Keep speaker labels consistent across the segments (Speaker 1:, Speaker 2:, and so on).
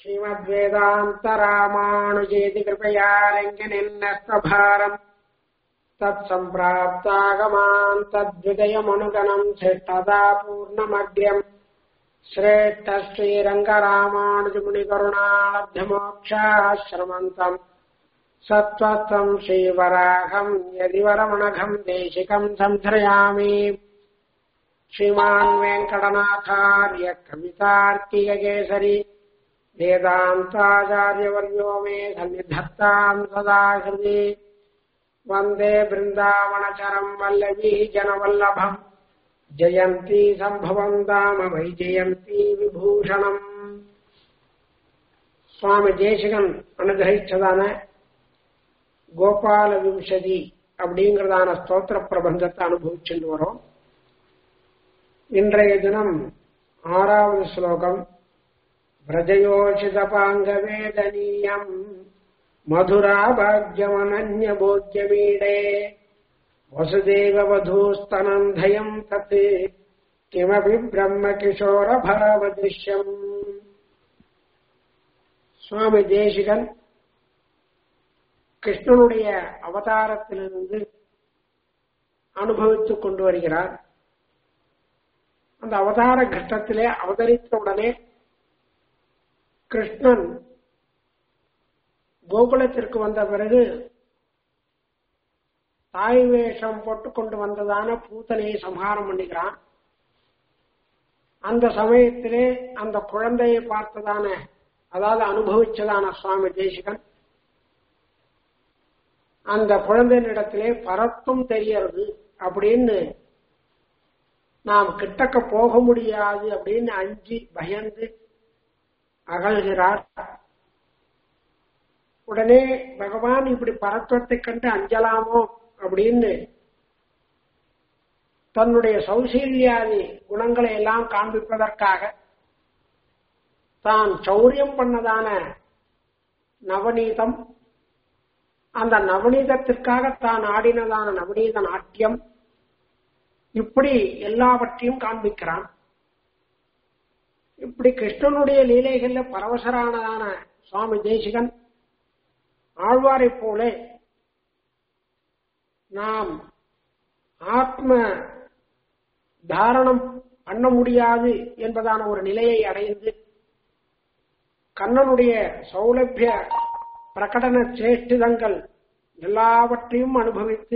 Speaker 1: श्रीमद्वेदान्तरामानुजेति कृपया रङ्गनिन्नस्तभारम् तत्सम्प्राप्तागमान् तद्विदयमनुगणम् श्रेष्ठदा पूर्णमग्र्यम् श्रेष्ठ श्रीरङ्गरामानुजमुनिकरुणालब्धमोक्षाश्रमन्तम् सत्त्वत्वम् श्रीवराहम् यदि वरमणघम् देशिकम् संश्रयामि श्रीमान् वेङ्कटनाथार्य कवितार्किककेसरी वेदान्ताचार्यवर्यो मे सन्निधत्ताम् सदा हृदि वन्दे बृन्दावनचरम् वल्लवी जनवल्लभम् जयन्ती सम्भवम् दाम वै जयन्ती விபூஷணம் சுவாமி தேசிகன் அனுகிரகிச்சதான கோபால விம்சதி அப்படிங்கறதான ஸ்தோத்திர பிரபந்தத்தை அனுபவிச்சுட்டு வரோம் இன்றைய தினம் ஆறாவது ஸ்லோகம் व्रजयोषितपाङ्गवेदनीयम् मधुराभाग्यमनन्यभोग्यमीडे वसुदेववधूस्तनन्धयम् तत् किमपि ब्रह्मकिशोरभावदृश्यम् சுவாமி தேசிகன் கிருஷ்ணனுடைய அவதாரத்திலிருந்து அனுபவித்துக் கொண்டு வருகிறார் அந்த அவதார கட்டத்திலே அவதரித்த உடனே கிருஷ்ணன் கோகுலத்திற்கு வந்த பிறகு தாய் வேஷம் போட்டுக்கொண்டு வந்ததான பூத்தனையை சம்ஹாரம் பண்ணுகிறான் அந்த சமயத்திலே அந்த குழந்தையை பார்த்ததான அதாவது அனுபவிச்சதான சுவாமி தேசிகன் அந்த குழந்தையினிடத்திலே பரத்தும் தெரியறது அப்படின்னு நாம் கிட்டக்க போக முடியாது அப்படின்னு அஞ்சு பயந்து அகழ்கிறார் உடனே பகவான் இப்படி பரத்துவத்தை கண்டு அஞ்சலாமோ அப்படின்னு தன்னுடைய சௌசீல்யாதி குணங்களை எல்லாம் காண்பிப்பதற்காக தான் சௌரியம் பண்ணதான நவநீதம் அந்த நவநீதத்திற்காக தான் ஆடினதான நவநீத நாட்டியம் இப்படி எல்லாவற்றையும் காண்பிக்கிறான் இப்படி கிருஷ்ணனுடைய லீலைகள்ல பரவசரானதான சுவாமி தேசிகன் ஆழ்வாரை போல நாம் ஆத்ம தாரணம் பண்ண முடியாது என்பதான ஒரு நிலையை அடைந்து கண்ணனுடைய சௌலபிய பிரகடன சேஷ்டிதங்கள் எல்லாவற்றையும் அனுபவித்து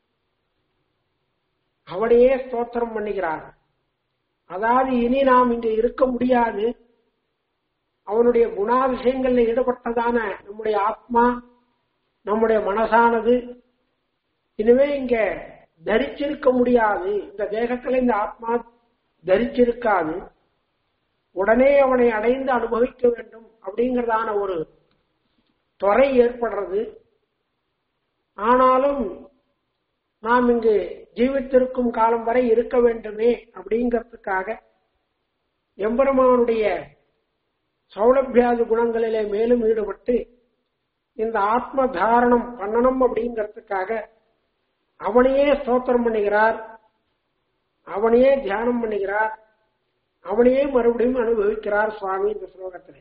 Speaker 1: அவனையே ஸ்தோத்திரம் பண்ணுகிறார் அதாவது இனி நாம் இங்கு இருக்க முடியாது அவனுடைய குணாதிசயங்கள்ல ஈடுபட்டதான நம்முடைய ஆத்மா நம்முடைய மனசானது இனிமே இங்க தரிச்சிருக்க முடியாது இந்த தேகத்துல இந்த ஆத்மா தரிச்சிருக்காது உடனே அவனை அடைந்து அனுபவிக்க வேண்டும் அப்படிங்கறதான ஒரு துறை ஏற்படுறது ஆனாலும் நாம் இங்கு ஜீவித்திருக்கும் காலம் வரை இருக்க வேண்டுமே அப்படிங்கிறதுக்காக எம்பெருமானுடைய சௌலபியாதி குணங்களிலே மேலும் ஈடுபட்டு இந்த ஆத்ம தாரணம் பண்ணணும் அப்படிங்கிறதுக்காக அவனையே ஸ்தோத்திரம் பண்ணுகிறார் அவனையே தியானம் பண்ணுகிறார் அவனையே மறுபடியும் அனுபவிக்கிறார் சுவாமி இந்த ஸ்லோகத்தில்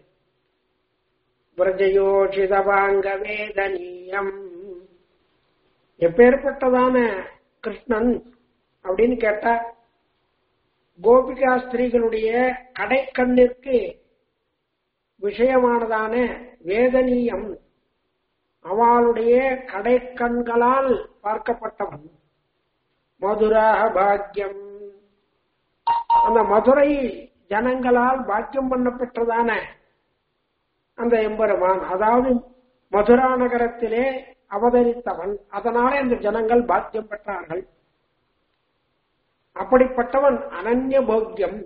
Speaker 1: விரஜயோஷிதவாங்க வேதனீயம் எப்பேற்பட்டதான கிருஷ்ணன் அப்படின்னு கேட்டா கோபிகா ஸ்திரீகளுடைய கடைக்கண்ணிற்கு விஷயமானதான வேதனீயம் அவளுடைய கடைக்கண்களால் பார்க்கப்பட்டவன் மதுராக பாக்கியம் அந்த மதுரை ஜனங்களால் பாக்கியம் பண்ணப்பட்டதான அந்த எம்பெருமான் அதாவது மதுரா நகரத்திலே அவதரித்தவன் அதனாலே அந்த ஜனங்கள் பாக்கியம் பெற்றார்கள் அப்படிப்பட்டவன் அனன்ய போக்கியம்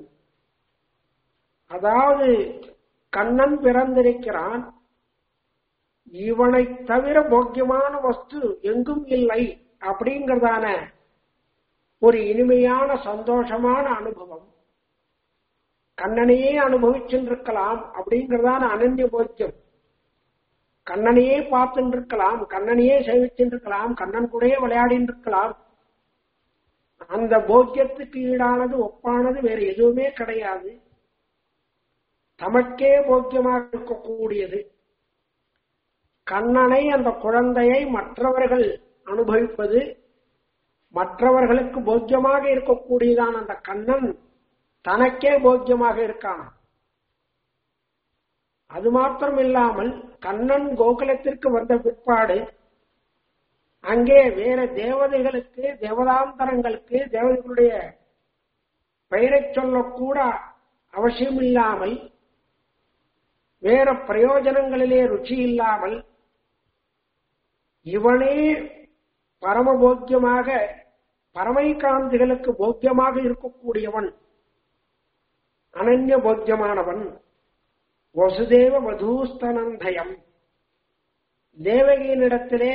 Speaker 1: அதாவது கண்ணன் பிறந்திருக்கிறான் இவனை தவிர போக்கியமான வஸ்து எங்கும் இல்லை அப்படிங்கறதான ஒரு இனிமையான சந்தோஷமான அனுபவம் கண்ணனையே அனுபவிச்சுருக்கலாம் அப்படிங்கறதான அனன்ய போக்கியம் கண்ணனையே பார்த்துட்டு இருக்கலாம் கண்ணனையே சேவிச்சுட்டு இருக்கலாம் கண்ணன் கூடயே விளையாடிட்டு இருக்கலாம் அந்த போக்கியத்துக்கு ஈடானது ஒப்பானது வேற எதுவுமே கிடையாது தமக்கே போக்கியமாக இருக்கக்கூடியது கண்ணனை அந்த குழந்தையை மற்றவர்கள் அனுபவிப்பது மற்றவர்களுக்கு போக்கியமாக இருக்கக்கூடியதான அந்த கண்ணன் தனக்கே போக்கியமாக இருக்கான் அது மாத்திரம் இல்லாமல் கண்ணன் கோகுலத்திற்கு வந்த பிற்பாடு அங்கே வேற தேவதைகளுக்கு தேவதாந்தரங்களுக்கு தேவதைகளுடைய பெயரை சொல்லக்கூட அவசியம் இல்லாமல் வேற பிரயோஜனங்களிலே ருச்சி இல்லாமல் இவனே பரமபோக்கியமாக பரமைகாந்திகளுக்கு போக்கியமாக இருக்கக்கூடியவன் அனன்ய போக்கியமானவன் வசுதேவ வதூஸ்தனந்தயம் தேவகியினிடத்திலே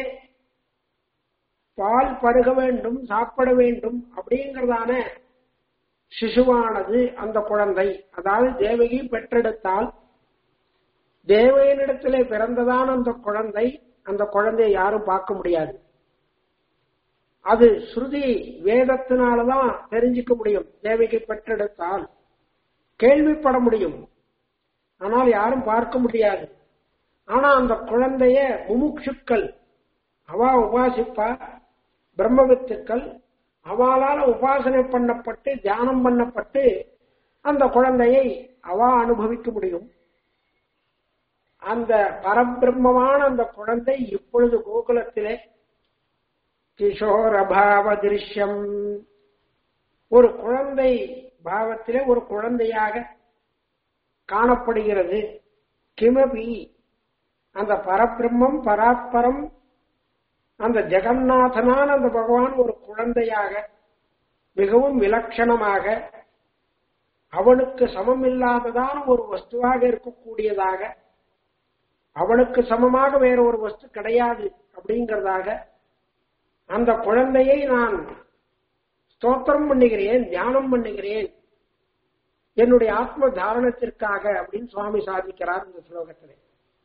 Speaker 1: பால் பருக வேண்டும் சாப்பிட வேண்டும் அப்படிங்கிறதான சிசுவானது அந்த குழந்தை அதாவது தேவகி பெற்றெடுத்தால் தேவையனிடத்திலே பிறந்ததான அந்த குழந்தை அந்த குழந்தையை யாரும் பார்க்க முடியாது அது ஸ்ருதி வேதத்தினாலதான் தெரிஞ்சுக்க முடியும் தேவகி பெற்றெடுத்தால் கேள்விப்பட முடியும் ஆனால் யாரும் பார்க்க முடியாது ஆனா அந்த குழந்தைய முமுட்சுக்கள் அவா உபாசிப்பா பிரம்மவித்துக்கள் அவளால உபாசனை பண்ணப்பட்டு தியானம் பண்ணப்பட்டு அந்த குழந்தையை அவா அனுபவிக்க முடியும் அந்த பரபிரம்மமான அந்த குழந்தை இப்பொழுது கோகுலத்திலே கிஷோரபாவ திருஷ்யம் ஒரு குழந்தை பாவத்திலே ஒரு குழந்தையாக காணப்படுகிறது கிமபி அந்த பரபிரம்மம் பராத்பரம் அந்த ஜெகநாதனான அந்த பகவான் ஒரு குழந்தையாக மிகவும் விலட்சணமாக அவனுக்கு சமம் இல்லாததான ஒரு வஸ்துவாக இருக்கக்கூடியதாக அவனுக்கு சமமாக வேற ஒரு வஸ்து கிடையாது அப்படிங்கிறதாக அந்த குழந்தையை நான் ஸ்தோத்திரம் பண்ணுகிறேன் தியானம் பண்ணுகிறேன் என்னுடைய ஆத்ம தாரணத்திற்காக அப்படின்னு சுவாமி சாதிக்கிறார் இந்த ஸ்லோகத்திலே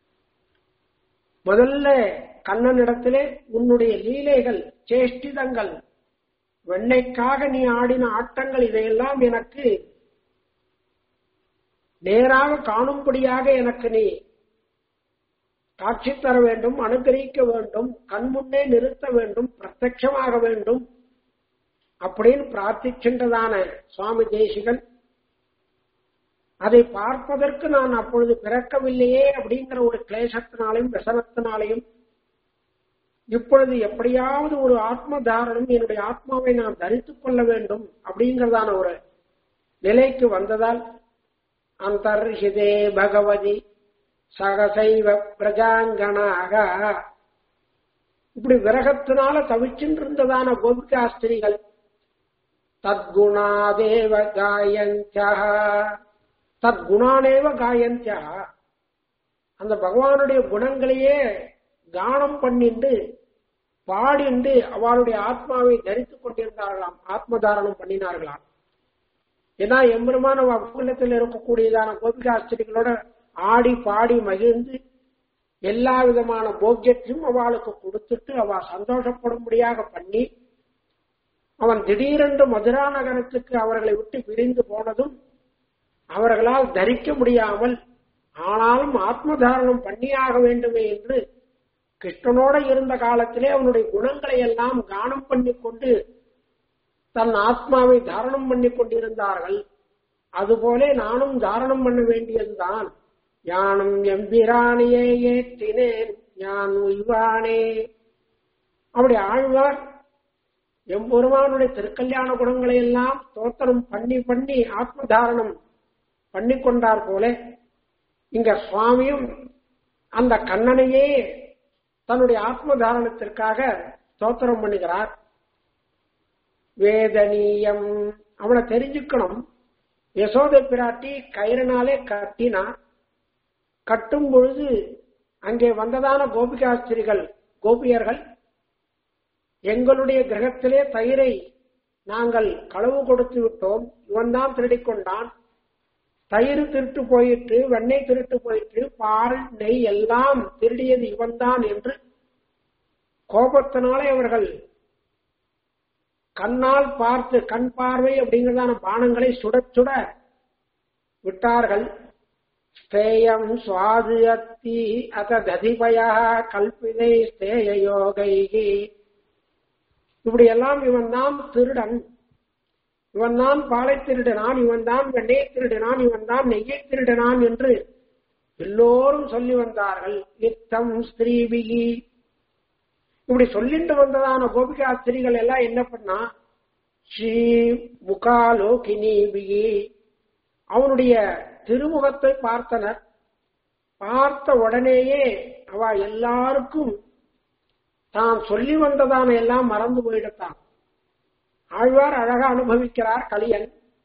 Speaker 1: முதல்ல கண்ணனிடத்திலே உன்னுடைய லீலைகள் சேஷ்டிதங்கள் வெண்ணைக்காக நீ ஆடின ஆட்டங்கள் இதையெல்லாம் எனக்கு நேராக காணும்படியாக எனக்கு நீ காட்சி தர வேண்டும் அனுகிரகிக்க வேண்டும் கண்முன்னே நிறுத்த வேண்டும் பிரத்யட்சமாக வேண்டும் அப்படின்னு பிரார்த்திக்கின்றதான சுவாமி தேசிகன் அதை பார்ப்பதற்கு நான் அப்பொழுது பிறக்கவில்லையே அப்படிங்கிற ஒரு கிளேசத்தினாலையும் விசனத்தினாலையும் இப்பொழுது எப்படியாவது ஒரு ஆத்ம தாரணம் என்னுடைய ஆத்மாவை நான் தரித்துக் கொள்ள வேண்டும் அப்படிங்கிறதான ஒரு நிலைக்கு வந்ததால் அந்தர்ஹிதே பகவதி சகசைவ பிரஜாங்கனாக இப்படி விரகத்தினால தவிச்சுட்டு இருந்ததான கோபிகாஸ்திரிகள் தத்குணாதேவ காயஞ்சா தத்குணானேவ காயஞ்சா அந்த பகவானுடைய குணங்களையே கானம் பண்ணிண்டு பாடிண்டு அவளுடைய ஆத்மாவை தரித்துக் கொண்டிருந்தார்களாம் ஆத்ம தாரணம் பண்ணினார்களாம் ஏன்னா எம்பெருமான அக்குலத்தில் இருக்கக்கூடியதான கோபிகாஸ்திரிகளோட ஆடி பாடி மகிழ்ந்து எல்லா விதமான போக்கியத்தையும் அவளுக்கு கொடுத்துட்டு அவ சந்தோஷப்படும்படியாக பண்ணி அவன் திடீரென்று மதுரா நகரத்துக்கு அவர்களை விட்டு பிரிந்து போனதும் அவர்களால் தரிக்க முடியாமல் ஆனாலும் ஆத்ம தாரணம் பண்ணியாக வேண்டுமே என்று கிருஷ்ணனோட இருந்த காலத்திலே அவனுடைய குணங்களை எல்லாம் கானம் பண்ணி கொண்டு தன் ஆத்மாவை தாரணம் பண்ணி கொண்டிருந்தார்கள் அதுபோல நானும் தாரணம் பண்ண வேண்டியதுதான் யானும் எம்பிராணியை ஏற்றினேன் யான் உய்வானே அப்படி ஆழ்வார் எம்பெருமானுடைய திருக்கல்யாண குணங்களை எல்லாம் தோத்திரம் பண்ணி பண்ணி ஆத்ம தாரணம் பண்ணி கொண்டார் போல இங்க சுவாமியும் அந்த கண்ணனையே தன்னுடைய ஆத்ம தாரணத்திற்காக ஸ்தோத்திரம் பண்ணுகிறார் வேதனீயம் அவனை தெரிஞ்சுக்கணும் யசோதை பிராட்டி கயிறனாலே கட்டினா கட்டும் பொழுது அங்கே வந்ததான கோபிகாஸ்திரிகள் கோபியர்கள் எங்களுடைய கிரகத்திலே தயிரை நாங்கள் களவு கொடுத்து விட்டோம் இவன் தான் திருடிக் கொண்டான் தயிர் திருட்டு போயிட்டு வெண்ணெய் திருட்டு போயிட்டு பால் நெய் எல்லாம் திருடியது இவன்தான் என்று கோபத்தினாலே அவர்கள் கண்ணால் பார்த்து கண் பார்வை அப்படிங்கிறதான பானங்களை சுட சுட விட்டார்கள் ஸ்தேயம் சுவாது அத்தி அத ததிபயா கல்பிதை ஸ்தேய யோகைகி இப்படி எல்லாம் இவன் தான் திருடன் இவன் தான் பாலை திருடினான் இவன் தான் வெண்ணெயை திருடினான் இவன் தான் நெய்யை திருடினான் என்று எல்லோரும் சொல்லி வந்தார்கள் யுத்தம் ஸ்திரீபிகி இப்படி சொல்லிட்டு வந்ததான கோபிகா ஸ்திரீகள் எல்லாம் என்ன பண்ணா ஸ்ரீ முகாலோகினிபிகி அவனுடைய திருமுகத்தை பார்த்தனர் பார்த்த உடனேயே அவ எல்லாருக்கும் தான் சொல்லி வந்ததான எல்லாம் மறந்து போயிடத்தான் ஆழ்வார் அழகா அனுபவிக்கிறார் கலியன்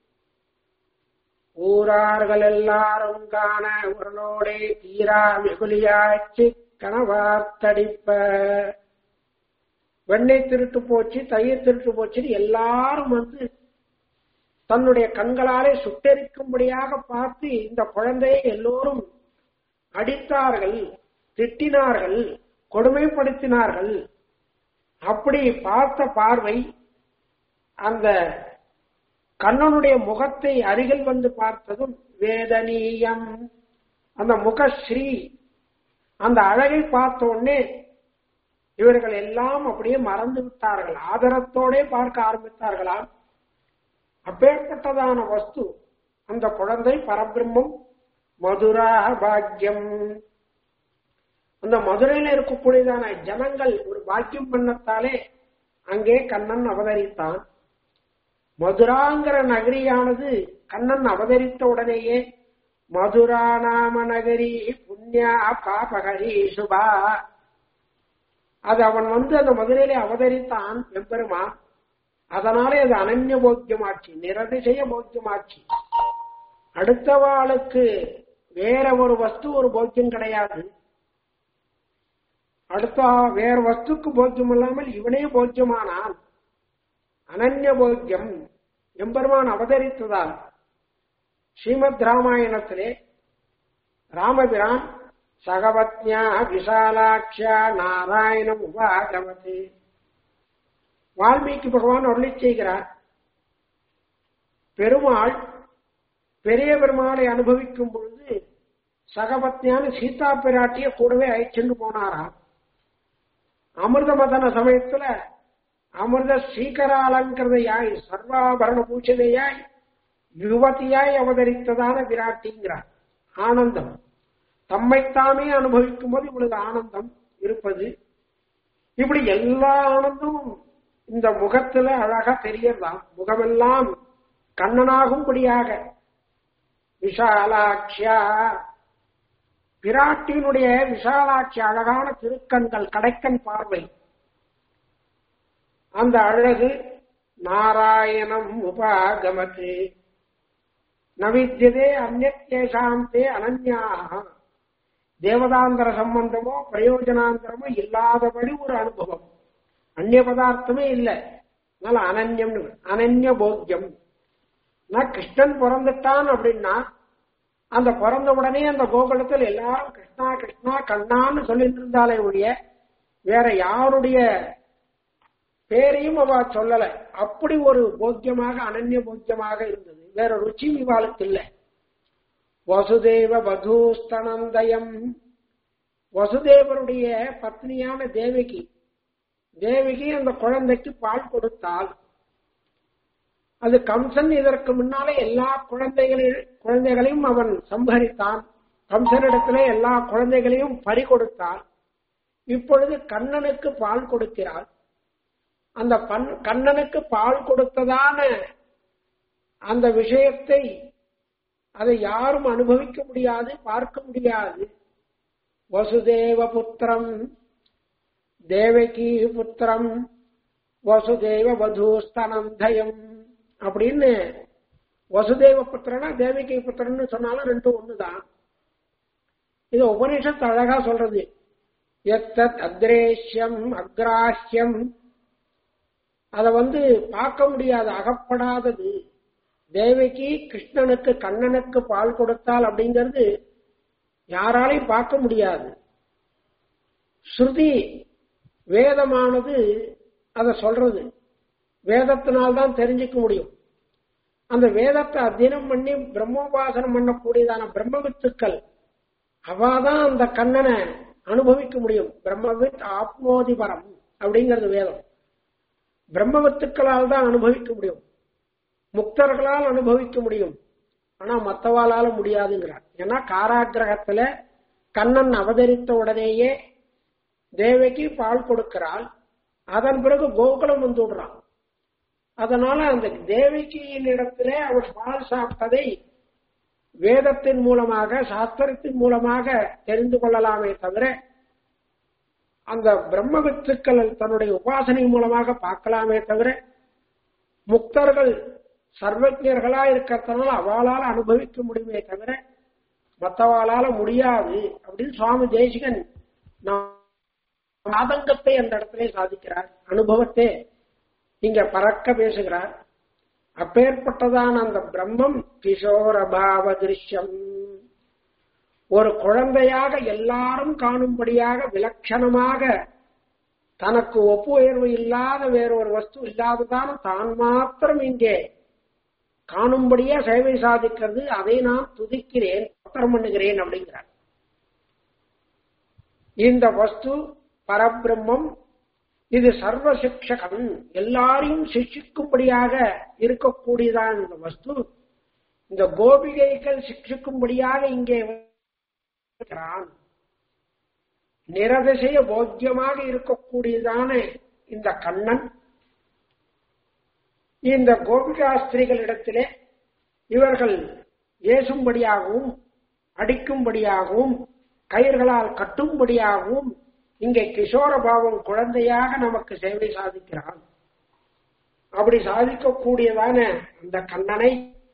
Speaker 1: ஊரார்கள் எல்லாரும் காண உரலோடே தீரா வெகுலியாச்சி கணவார்த்தடிப்ப வெண்ணெய் திருட்டு போச்சு தயிர் திருட்டு போச்சுன்னு எல்லாரும் வந்து தன்னுடைய கண்களாலே சுட்டெரிக்கும்படியாக பார்த்து இந்த குழந்தையை எல்லோரும் அடித்தார்கள் திட்டினார்கள் கொடுமைப்படுத்தினார்கள் அப்படி பார்த்த பார்வை அந்த கண்ணனுடைய முகத்தை அருகில் வந்து பார்த்ததும் வேதனீயம் அந்த முகஸ்ரீ அந்த அழகை பார்த்த உடனே இவர்கள் எல்லாம் அப்படியே மறந்து விட்டார்கள் ஆதரத்தோட பார்க்க ஆரம்பித்தார்களாம் அப்பேற்பட்டதான வஸ்து அந்த குழந்தை பரபிரம்மம் மதுரா பாக்கியம் அந்த மதுரையில இருக்கக்கூடியதான ஜனங்கள் ஒரு பாக்கியம் பண்ணத்தாலே அங்கே கண்ணன் அவதரித்தான் மதுராங்கிற நகரியானது கண்ணன் அவதரித்த உடனேயே மதுரா நாம நகரி புண்ணியா பாபகரி சுபா அது அவன் வந்து அந்த மதுரையிலே அவதரித்தான் எம்பெருமான் அதனாலே அது அனன்ய போக்கியமாச்சு நிரதிசய போக்கியமாச்சு அடுத்தவாளுக்கு வேற ஒரு வஸ்து ஒரு போக்கியம் கிடையாது அடுத்த வேற வஸ்துக்கு போக்கியம் இல்லாமல் இவனே போக்கியமானான் அனன்ய போக்கியம் எம்பெருமான் அவதரித்ததால் ஸ்ரீமத் ராமாயணத்திலே ராமபிரான் சகவத்யா விஷாலாட்சியா நாராயணம் உபாகமதி வால்மீகி பகவான் அருளி செய்கிறார் பெருமாள் பெரிய பெருமாளை அனுபவிக்கும் பொழுது சகபத்யான சீதா பிராட்டிய கூடவே அழைச்சென்று போனாராம் அமிர்த மதன சமயத்துல அமிர்த சீகராலங்கிருதையாய் சர்வாபரண பூஜதையாய் யுவதியாய் அவதரித்ததான விராட்டிங்கிறார் ஆனந்தம் தம்மைத்தாமே அனுபவிக்கும் போது இவளுக்கு ஆனந்தம் இருப்பது இப்படி எல்லா ஆனந்தமும் இந்த முகத்துல அழகா தெரியறதாம் முகமெல்லாம் கண்ணனாகும்படியாக விஷாலாட்சியா பிராட்டியினுடைய விஷாலாட்சி அழகான திருக்கண்கள் கடைக்கண் பார்வை அந்த அழகு நாராயணம் உபாகமத்து நவித்தியதே அந்நேஷாந்தே அனன்யாக தேவதாந்தர சம்பந்தமோ பிரயோஜனாந்தரமோ இல்லாதபடி ஒரு அனுபவம் அந்நிய பதார்த்தமே இல்லை அதனால அனன்யம் அனன்ய போக்கியம் நான் கிருஷ்ணன் பிறந்துட்டான் அப்படின்னா அந்த பிறந்த உடனே அந்த கோகுலத்தில் எல்லாரும் கிருஷ்ணா கிருஷ்ணா கண்ணான்னு சொல்லிட்டு இருந்தாலே ஒழிய வேற யாருடைய பேரையும் அவ சொல்லல அப்படி ஒரு போக்கியமாக அனன்ய போக்கியமாக இருந்தது வேற ருச்சியும் இவாளுக்கு இல்லை வசுதேவ வதூஸ்தனந்தயம் வசுதேவருடைய பத்னியான தேவகி தேவகி அந்த குழந்தைக்கு பால் கொடுத்தால் அது கம்சன் இதற்கு முன்னாலே எல்லா குழந்தைகளையும் குழந்தைகளையும் அவன் சம்பரித்தான் கம்சனிடத்திலே எல்லா குழந்தைகளையும் பறி கொடுத்தான் இப்பொழுது கண்ணனுக்கு பால் கொடுக்கிறாள் அந்த கண்ணனுக்கு பால் கொடுத்ததான அந்த விஷயத்தை அதை யாரும் அனுபவிக்க முடியாது பார்க்க முடியாது வசுதேவ புத்திரம் தேவகி புத்திரம் வசுதேவ வதூஸ்தனந்தயம் அப்படின்னு வசுதேவ புத்திரனா தேவகி புத்திரன்னு சொன்னாலும் ரெண்டும் ஒண்ணுதான் இது உபனிஷத்து அழகா சொல்றது எத்தத் அக்ரேஷ்யம் அக்ராஹ்யம் அத வந்து பார்க்க முடியாது அகப்படாதது தேவகி கிருஷ்ணனுக்கு கண்ணனுக்கு பால் கொடுத்தால் அப்படிங்கிறது யாராலையும் பார்க்க முடியாது ஸ்ருதி வேதமானது அத சொல்றது வேதத்தினால்தான் தெரிஞ்சுக்க முடியும் அந்த வேதத்தை அத்தியனம் பண்ணி பிரம்மோபாசனம் பண்ணக்கூடியதான பிரம்மவித்துக்கள் அவாதான் அந்த கண்ணனை அனுபவிக்க முடியும் பிரம்மவித் ஆப்னோதி பரம் அப்படிங்கிறது வேதம் பிரம்மவித்துக்களால் தான் அனுபவிக்க முடியும் முக்தர்களால் அனுபவிக்க முடியும் ஆனா மத்தவாளால முடியாதுங்கிறார் ஏன்னா காராகிரகத்துல கண்ணன் அவதரித்த உடனேயே தேவைக்கு பால் கொடுக்கிறாள் அதன் பிறகு கோகுலம் வந்து விடுறான் அதனால அந்த தேவகியின் இடத்துல அவர் பால் சாப்பிட்டதை வேதத்தின் மூலமாக சாஸ்திரத்தின் மூலமாக தெரிந்து கொள்ளலாமே தவிர அந்த பிரம்ம வித்துக்கள் தன்னுடைய உபாசனை மூலமாக பார்க்கலாமே தவிர முக்தர்கள் சர்வஜர்களா இருக்கிறதுனால அவளால் அனுபவிக்க முடியுமே தவிர மற்றவாளால முடியாது அப்படின்னு சுவாமி தேசிகன் ஆதங்கத்தை அந்த இடத்திலே சாதிக்கிறார் அனுபவத்தை இங்க பறக்க பேசுகிறார் அப்பேற்பட்டதான அந்த பிரம்மம் கிஷோரபாவ திருஷ்யம் ஒரு குழந்தையாக எல்லாரும் காணும்படியாக விலட்சணமாக தனக்கு ஒப்பு உயர்வு இல்லாத வேறொரு வஸ்து இல்லாததான தான் மாத்திரம் இங்கே காணும்படியா சேவை சாதிக்கிறது அதை நான் துதிக்கிறேன் பத்திரம் பண்ணுகிறேன் அப்படிங்கிறார் இந்த வஸ்து பரபிரம்மம் இது சர்வ சிக்ஷகன் எல்லாரையும் சிக்ஷிக்கும்படியாக இருக்கக்கூடியதான் இந்த வஸ்து இந்த கோபிகைகள் சிக்ஷிக்கும்படியாக இங்கே இருக்கிறான் நிரதிசய போக்கியமாக இருக்கக்கூடியதான இந்த கண்ணன் இந்த கோபிகாஸ்திரிகளிடத்திலே இவர்கள் ஏசும்படியாகவும் அடிக்கும்படியாகவும் கயிர்களால் கட்டும்படியாகவும் இங்கே கிஷோர பாவம் குழந்தையாக நமக்கு சேவை சாதிக்கிறான் அப்படி சாதிக்கக்கூடியதான அந்த கண்ணனை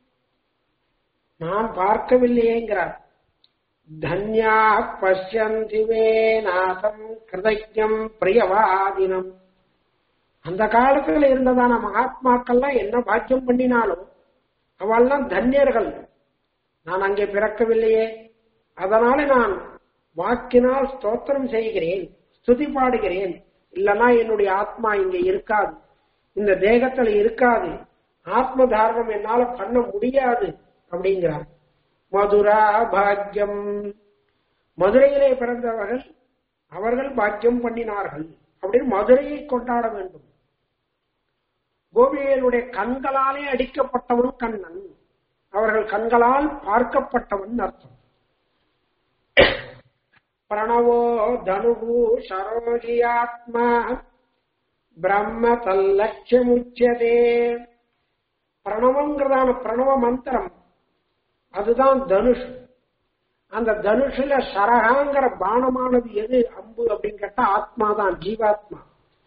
Speaker 1: நான் பார்க்கவில்லையேங்கிறார் தன்யா பசியந்தி வே நாசம் கிருதஜம் பிரியவாதினம் அந்த காலத்துல இருந்ததான மகாத்மாக்கள்லாம் என்ன பாக்கியம் பண்ணினாலும் அவள்லாம் தன்யர்கள் நான் அங்கே பிறக்கவில்லையே அதனால நான் வாக்கினால் ஸ்தோத்திரம் செய்கிறேன் ஸ்துதி பாடுகிறேன் இல்லனா என்னுடைய ஆத்மா இங்க இருக்காது இந்த தேகத்துல இருக்காது ஆத்ம தாரணம் என்னால பண்ண முடியாது அப்படிங்கிறார் மதுரா பாக்கியம் மதுரையிலே பிறந்தவர்கள் அவர்கள் பாக்கியம் பண்ணினார்கள் அப்படின்னு மதுரையை கொண்டாட வேண்டும் கோபியனுடைய கண்களாலே அடிக்கப்பட்டவனும் கண்ணன் அவர்கள் கண்களால் பார்க்கப்பட்டவன் அர்த்தம் பிரணவோ தனுகு சரோஜியாத்மா பிரம்ம தல்லட்சமுச்சதே பிரணவங்கிறதான பிரணவ மந்திரம் அதுதான் தனுஷ் அந்த தனுஷுல சரகாங்கிற பானமானது எது அம்பு அப்படின்னு கேட்டா ஆத்மா தான் ஜீவாத்மா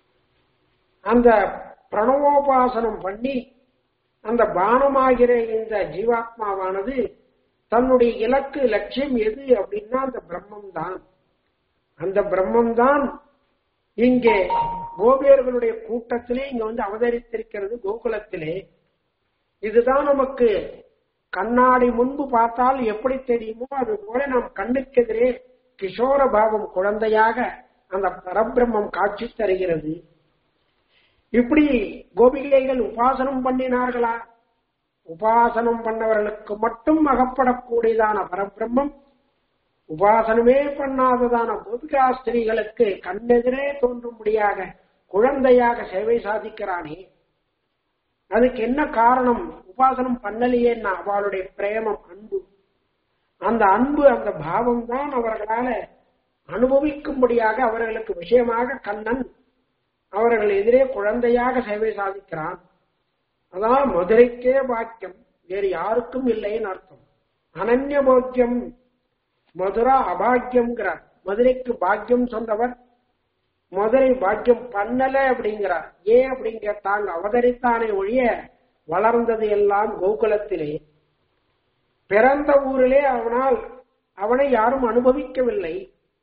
Speaker 1: அந்த பிரணவோபாசனம் பண்ணி அந்த பானமாகிற இந்த ஜீவாத்மாவானது தன்னுடைய இலக்கு லட்சியம் எது அப்படின்னா அந்த பிரம்மம் தான் அந்த பிரம்மம் தான் இங்கே கோபியர்களுடைய கூட்டத்திலே இங்க வந்து அவதரித்திருக்கிறது கோகுலத்திலே இதுதான் நமக்கு கண்ணாடி முன்பு பார்த்தால் எப்படி தெரியுமோ அது போல நாம் கண்ணுக்கெதிரே கிஷோர பாவம் குழந்தையாக அந்த பரபிரம்மம் காட்சி தருகிறது இப்படி கோபிகைகள் உபாசனம் பண்ணினார்களா உபாசனம் பண்ணவர்களுக்கு மட்டும் அகப்படக்கூடியதான பரபிரம்மம் உபாசனமே பண்ணாததான கோபிகாஸ்திரிகளுக்கு கண்ணெதிரே தோன்றும்படியாக குழந்தையாக சேவை சாதிக்கிறானே அதுக்கு என்ன காரணம் உபாசனம் பண்ணலையேன்னா அவளுடைய பிரேமம் அன்பு அந்த அன்பு அந்த பாவம் தான் அவர்களால அனுபவிக்கும்படியாக அவர்களுக்கு விஷயமாக கண்ணன் அவர்கள் எதிரே குழந்தையாக சேவை சாதிக்கிறான் அதான் மதுரைக்கே பாக்கியம் வேறு யாருக்கும் இல்லைன்னு அர்த்தம் அனன்ய போக்கியம் மதுரா அபாக்கியம்ங்கிறார் மதுரைக்கு பாக்கியம் சொன்னவர் மதுரை பாக்கியம் பண்ணல அப்படிங்கிறார் ஏன் அப்படிங்கிற தாங்க அவதரித்தானே ஒழிய வளர்ந்தது எல்லாம் கோகுலத்திலே பிறந்த ஊரிலே அவனால் அவனை யாரும் அனுபவிக்கவில்லை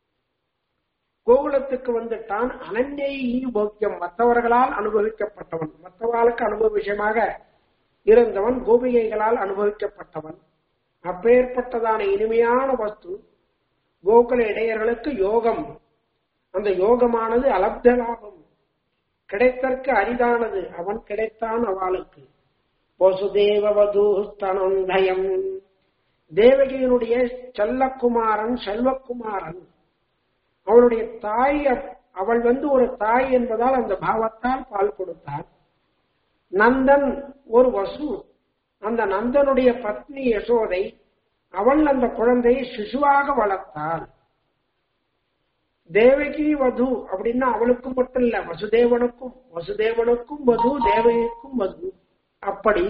Speaker 1: கோகுலத்துக்கு வந்துட்டான் அனன்யை போக்கியம் மற்றவர்களால் அனுபவிக்கப்பட்டவன் மற்றவர்களுக்கு அனுபவ விஷயமாக இருந்தவன் கோபிகைகளால் அனுபவிக்கப்பட்டவன் அப்பேற்பட்டதான இனிமையான வஸ்து கோகுல இடையர்களுக்கு யோகம் அந்த யோகமானது அலப்த லாபம் கிடைத்தற்கு அரிதானது அவன் கிடைத்தான் அவளுக்கு வசுதேவவதூஸ்தனந்தயம் தேவகியினுடைய செல்லக்குமாரன் செல்வக்குமாரன் அவளுடைய தாய் அவள் வந்து ஒரு தாய் என்பதால் அந்த பாவத்தால் பால் கொடுத்தார் நந்தன் ஒரு வசு அந்த நந்தனுடைய பத்னி யசோதை அவள் அந்த குழந்தையை சிசுவாக வளர்த்தாள் தேவகி வது அப்படின்னா அவளுக்கும் மட்டும் இல்ல வசுதேவனுக்கும் வசுதேவனுக்கும் வது தேவகிக்கும் வது அப்படி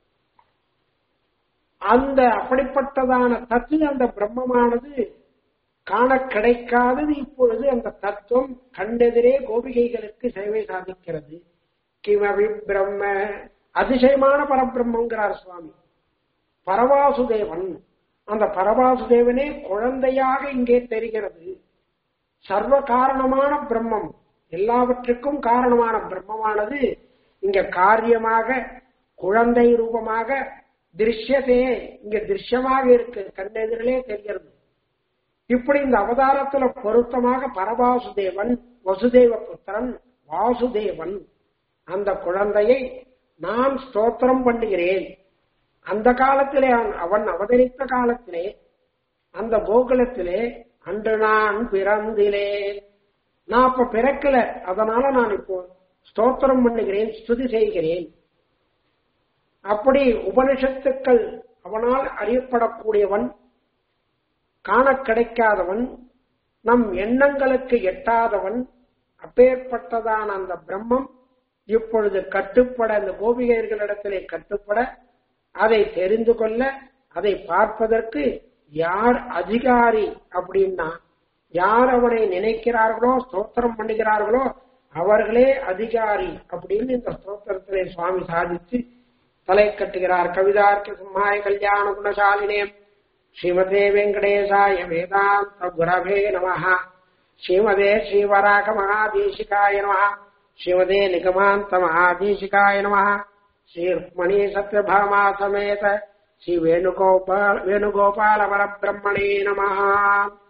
Speaker 1: அந்த அப்படிப்பட்டதான தத்து அந்த பிரம்மமானது காண கிடைக்காதது இப்பொழுது அந்த தத்துவம் கண்டெதிரே கோபிகைகளுக்கு சேவை சாதிக்கிறது கிமவி பிரம்ம அதிசயமான பரபிரம்மங்கிறார் சுவாமி பரவாசுதேவன் அந்த பரவாசுதேவனே குழந்தையாக இங்கே தெரிகிறது சர்வ காரணமான பிரம்மம் எல்லாவற்றுக்கும் காரணமான பிரம்மமானது இங்க காரியமாக குழந்தை ரூபமாக திருஷ்யதே இங்க திருஷ்யமாக இருக்கு கண்ணெதிரிலே தெரிகிறது இப்படி இந்த அவதாரத்துல பொருத்தமாக பரவாசுதேவன் வசுதேவ புத்திரன் வாசுதேவன் அந்த குழந்தையை நான் ஸ்தோத்திரம் பண்ணுகிறேன் அந்த காலத்திலே அவன் அவதரித்த காலத்திலே அந்த கோகுலத்திலே அன்று நான் பிறந்திலேன் நான் அப்ப பிறக்கல அதனால நான் இப்போ ஸ்தோத்திரம் பண்ணுகிறேன் ஸ்துதி செய்கிறேன் அப்படி உபனிஷத்துக்கள் அவனால் அறியப்படக்கூடியவன் காண கிடைக்காதவன் நம் எண்ணங்களுக்கு எட்டாதவன் அப்பேற்பட்டதான அந்த பிரம்மம் இப்பொழுது கட்டுப்பட அந்த கோபிகையர்களிடத்திலே கட்டுப்பட அதை தெரிந்து கொள்ள அதை பார்ப்பதற்கு யார் அதிகாரி அப்படின்னா யார் அவனை நினைக்கிறார்களோ ஸ்தோத்திரம் பண்ணுகிறார்களோ அவர்களே அதிகாரி அப்படின்னு இந்த ஸ்தோத்திரத்திலே சுவாமி சாதித்து தலை கட்டுகிறார் கவிதார்க்க சிம்மாய கல்யாண குணசாலினே ஸ்ரீமதே வெங்கடேசாய வேதாந்த குரவே நம ஸ்ரீமதே ஸ்ரீவராக மகாதேசிகாய நம ஸ்ரீமதே நிகமாந்த மகாதேசிகாய நம ஸ்ரீ ருக்மணி சத்யபாமா சமேத ஸ்ரீ வேணுகோபால் வேணுகோபால பரபிரம்மணே நம